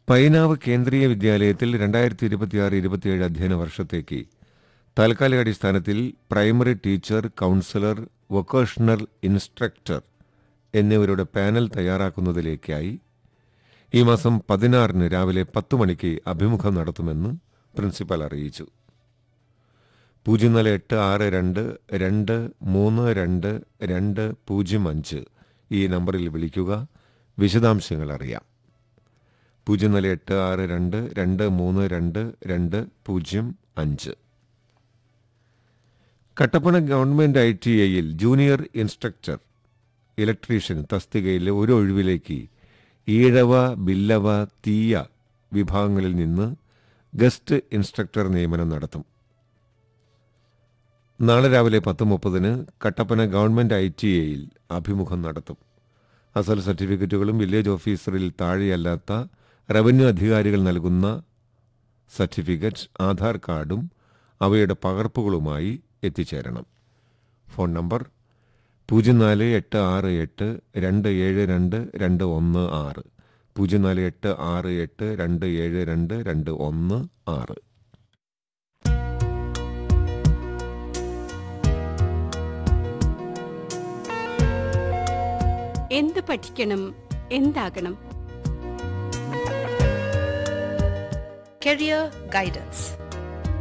പൈനാവ് കേന്ദ്രീയ വിദ്യാലയത്തിൽ രണ്ടായിരത്തി ഇരുപത്തിയാറ് ഇരുപത്തിയേഴ് അധ്യയന വർഷത്തേക്ക് താൽക്കാലിക അടിസ്ഥാനത്തിൽ primary teacher counsellor vocational instructor എന്നിവരുടെ പാനൽ തയ്യാറാക്കുന്നതിലേക്കായി ഈ മാസം പതിനാറിന് രാവിലെ പത്ത് മണിക്ക് അഭിമുഖം നടത്തുമെന്ന് പ്രിൻസിപ്പൽ അറിയിച്ചു പൂജ്യം നാല് എട്ട് ആറ് രണ്ട് രണ്ട് മൂന്ന് രണ്ട് രണ്ട് പൂജ്യം അഞ്ച് ഈ നമ്പറിൽ വിളിക്കുക വിശദാംശങ്ങൾ അറിയാം പൂജ്യം നാല് എട്ട് ആറ് രണ്ട് രണ്ട് മൂന്ന് രണ്ട് രണ്ട് പൂജ്യം അഞ്ച് കട്ടപ്പന ഗവൺമെന്റ് ഐ ടി ഐയിൽ ജൂനിയർ ഇൻസ്ട്രക്ടർ ഇലക്ട്രീഷ്യൻ തസ്തികയിലെ ഒരു ഒഴിവിലേക്ക് ഈഴവ ബില്ലവ തീയ വിഭാഗങ്ങളിൽ നിന്ന് ഗസ്റ്റ് ഇൻസ്ട്രക്ടർ നിയമനം നടത്തും നാളെ രാവിലെ പത്ത് മുപ്പതിന് കട്ടപ്പന ഗവൺമെന്റ് ഐ ടി ഐയിൽ അഭിമുഖം നടത്തും അസൽ സർട്ടിഫിക്കറ്റുകളും വില്ലേജ് ഓഫീസറിൽ താഴെയല്ലാത്ത റവന്യൂ അധികാരികൾ നൽകുന്ന സർട്ടിഫിക്കറ്റ് ആധാർ കാർഡും അവയുടെ പകർപ്പുകളുമായി എത്തിച്ചേരണം ഫോൺ നമ്പർ പൂജ്യം നാല് എട്ട് ആറ് എട്ട് രണ്ട് ഏഴ് രണ്ട് രണ്ട് ഒന്ന് ആറ് പൂജ്യം നാല് എട്ട് ആറ് എട്ട് രണ്ട് ഏഴ് രണ്ട് രണ്ട് ഒന്ന് ആറ് എന്ത് പഠിക്കണം എന്താകണം Career Guidance